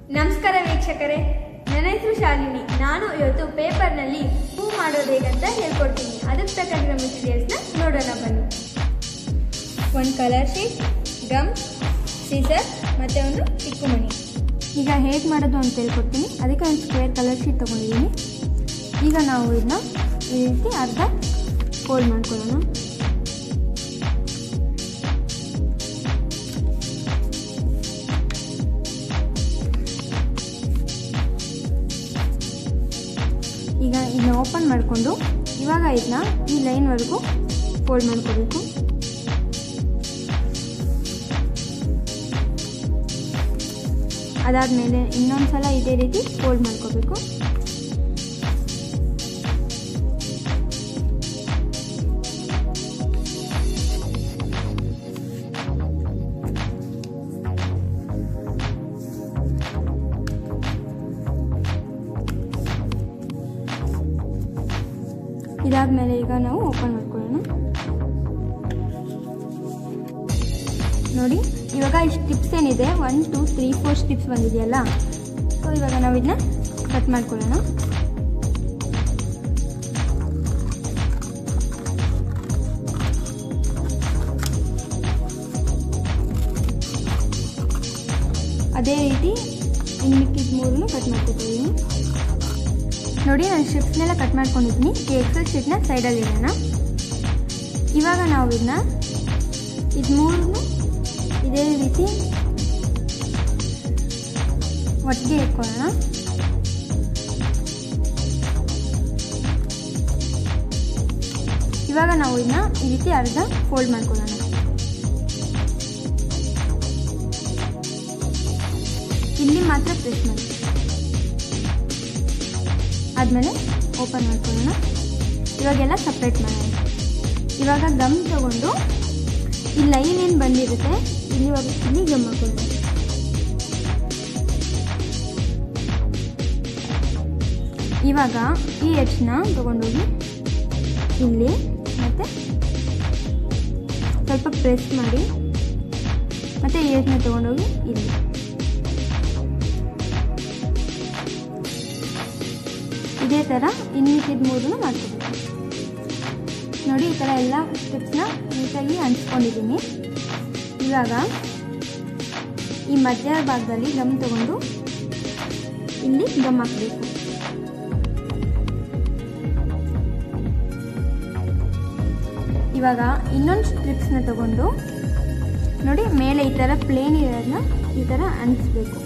ನಮಸ್ಕಾರ ವೀಕ್ಷಕರೇ ನನ್ನ ಹೆಸರು ಶಾಲಿನಿ ನಾನು ಇವತ್ತು ಪೇಪರ್ನಲ್ಲಿ ಹೂ ಮಾಡೋದು ಹೇಗಂತ ಹೇಳ್ಕೊಡ್ತೀನಿ ಅದಕ್ಕೆ ತಕ್ಕಂಥ ಮೆಟೀರಿಯಲ್ಸ್ನ ನೋಡೋಣ ಬನ್ನಿ ಒಂದು ಕಲರ್ ಶೀಟ್ ಗಮ್ ಸೀಸರ್ ಮತ್ತು ಒಂದು ಚಿಕ್ಕುಮಣಿ ಈಗ ಹೇಗೆ ಮಾಡೋದು ಅಂತ ಹೇಳ್ಕೊಡ್ತೀನಿ ಅದಕ್ಕೆ ಒಂದು ಸ್ಕ್ವೇರ್ ಕಲರ್ ಶೀಟ್ ತೊಗೊಂಡಿದ್ದೀನಿ ಈಗ ನಾವು ಇದನ್ನ ಈ ರೀತಿ ಅರ್ಧ ಫೋಲ್ಡ್ ಮಾಡ್ಕೊಳ್ಳೋಣ ಈಗ ಇದನ್ನ ಓಪನ್ ಮಾಡಿಕೊಂಡು ಇವಾಗ ಇದನ್ನ ಈ ಲೈನ್ವರೆಗೂ ಫೋಲ್ಡ್ ಮಾಡ್ಕೋಬೇಕು ಅದಾದಮೇಲೆ ಇನ್ನೊಂದು ಸಲ ಇದೇ ರೀತಿ ಫೋಲ್ಡ್ ಮಾಡ್ಕೋಬೇಕು ಇದಾದ್ಮೇಲೆ ಈಗ ನಾವು ಓಪನ್ ಮಾಡ್ಕೊಳ್ಳೋಣ ನೋಡಿ ಇವಾಗ ಈ ಸ್ಟಿಪ್ಸ್ ಏನಿದೆ one two three four steps ಬಂದಿದೆಯಲ್ಲ ಸೊ ಇವಾಗ ನಾವು ಇದನ್ನ ಕಟ್ ಮಾಡ್ಕೊಳ್ಳೋಣ ಅದೇ ರೀತಿ ಇನ್ನು ಮಿಕ್ಕಿದ ಮೂರನ್ನು ಕಟ್ ಮಾಡ್ಕೊತೀವಿ ನೋಡಿ ನಾನು ಸ್ಟ್ರಿಪ್ಸ್ನೆಲ್ಲ ಕಟ್ ಮಾಡ್ಕೊಂಡಿದ್ದೀನಿ ಈ ಎಕ್ಸೆಲ್ ಶೀಟ್ನ ಸೈಡಲ್ಲಿ ಇಡೋಣ ಇವಾಗ ನಾವು ಇದನ್ನ ಇದು ಮೂರನ್ನು ಇದೇ ರೀತಿ ಒಟ್ಟಿಗೆ ಇಟ್ಕೊಳ್ಳೋಣ ಇವಾಗ ನಾವು ಇದನ್ನ ಈ ರೀತಿ ಅರ್ಧ ಫೋಲ್ಡ್ ಮಾಡ್ಕೊಳ್ಳೋಣ ಇಲ್ಲಿ ಮಾತ್ರ ಪ್ರೆಸ್ ಮಾಡಿ ಆದಮೇಲೆ ಓಪನ್ ಮಾಡ್ಕೊಳ್ಳೋಣ ಇವಾಗೆಲ್ಲ ಸಪ್ರೇಟ್ ಮಾಡೋಣ ಇವಾಗ ಗಮ್ ತಗೊಂಡು ಈ ಲೈನ್ ಏನು ಬಂದಿರುತ್ತೆ ಇಲ್ಲಿ ಇಲ್ಲಿ ಗಮ್ ಹಾಕೊಳ್ಳೋಣ ಇವಾಗ ಈ ಎಡ್ಜ್ನ ತಗೊಂಡೋಗಿ ಇಲ್ಲಿ ಮತ್ತು ಸ್ವಲ್ಪ ಪ್ರೆಸ್ ಮಾಡಿ ಮತ್ತು ಈ ಎಡ್ಜ್ನ ತಗೊಂಡೋಗಿ ಇಲ್ಲಿ ಇದೇ ಥರ ಇನ್ನಿಕ್ಕಿದ ಮೂರನ್ನು ಮಾಡ್ಕೋಬೇಕು ನೋಡಿ ಈ ಥರ ಎಲ್ಲ ಸ್ಟೆಪ್ಸ್ನ ನೀಟಾಗಿ ಅಂಟಿಸ್ಕೊಂಡಿದ್ದೀನಿ ಇವಾಗ ಈ ಮಧ್ಯ ಭಾಗದಲ್ಲಿ ಗಮ್ ತಗೊಂಡು ಇಲ್ಲಿ ಗಮ್ ಹಾಕಬೇಕು ಇವಾಗ ಇನ್ನೊಂದು ಸ್ಟ್ರಿಪ್ಸ್ನ ತಗೊಂಡು ನೋಡಿ ಮೇಲೆ ಈ ಥರ ಪ್ಲೇನ್ ಇರೋದನ್ನ ಈ ಥರ ಅಂಟಿಸ್ಬೇಕು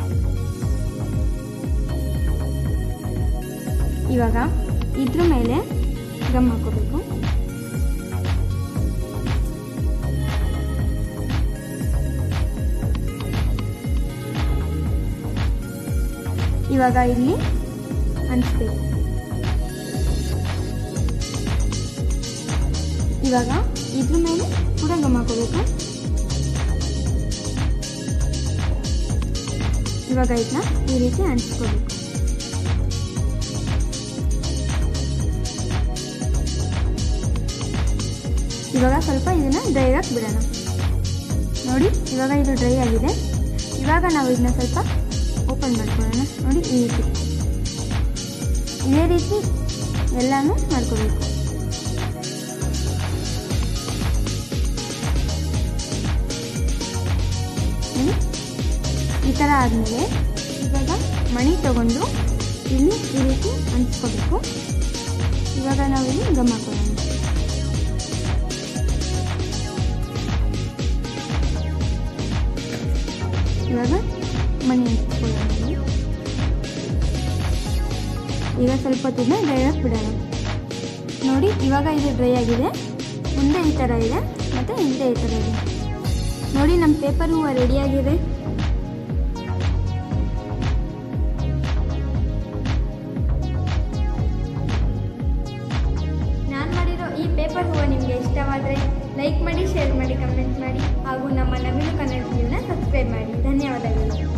ಇವಾಗ ಇದ್ರ ಮೇಲೆ ಗಮ್ ಹಾಕೋಬೇಕು ಇವಾಗ ಇಲ್ಲಿ ಅನಿಸ್ಬೇಕು ಇವಾಗ ಇದ್ರ ಮೇಲೆ ಕೂಡ ಗಮ್ ಹಾಕೋಬೇಕು ಇವಾಗ ಇದನ್ನ ಈ ರೀತಿ ಅಂಟಿಸ್ಕೋಬೇಕು ಇವಾಗ ಸ್ವಲ್ಪ ಇದನ್ನು ಡ್ರೈ ಆಗಿ ಬಿಡೋಣ ನೋಡಿ ಇವಾಗ ಇದು ಡ್ರೈ ಆಗಿದೆ ಇವಾಗ ನಾವು ಇದನ್ನ ಸ್ವಲ್ಪ ಓಪನ್ ಮಾಡ್ಕೊಳ್ಳೋಣ ನೋಡಿ ಈ ರೀತಿ ಇದೇ ರೀತಿ ಎಲ್ಲನೂ ಮಾಡ್ಕೋಬೇಕು ಈ ಥರ ಆದಮೇಲೆ ಇವಾಗ ಮಣಿ ತಗೊಂಡು ಇಲ್ಲಿ ಈ ರೀತಿ ಅಂಟಿಸ್ಕೋಬೇಕು ಇವಾಗ ನಾವು ಇಲ್ಲಿ ಗಮ್ ಹಾಕೊಳ್ಳೋಣ ಇವಾಗ ಮಣಿ ಹಾಕ್ಕೊಳ್ಳೋಣ ಈಗ ಸ್ವಲ್ಪ ಹೊತ್ತಿನ ಡ್ರೈ ಆಗಿ ಬಿಡೋಣ ನೋಡಿ ಇವಾಗ ಇದು ಡ್ರೈ ಆಗಿದೆ ಮುಂದೆ ಈ ಥರ ಇದೆ ಮತ್ತು ಹಿಂದೆ ಈ ಥರ ಇದೆ ನೋಡಿ ನಮ್ಮ ಪೇಪರ್ ಹೂವು ರೆಡಿಯಾಗಿದೆ ನಾನು ಮಾಡಿರೋ ಈ ಪೇಪರ್ ಹೂವು ನಿಮಗೆ ಇಷ್ಟವಾದರೆ ಲೈಕ್ ಮಾಡಿ ಶೇರ್ ಮಾಡಿ ಕಮೆಂಟ್ ಮಾಡಿ ಹಾಗೂ ನಮ್ಮ ನವೀನ ಕನ್ನಡ ಸಬ್ಸ್ಕ್ರೈಬ್ ಮಾಡಿ ಧನ್ಯವಾದಗಳು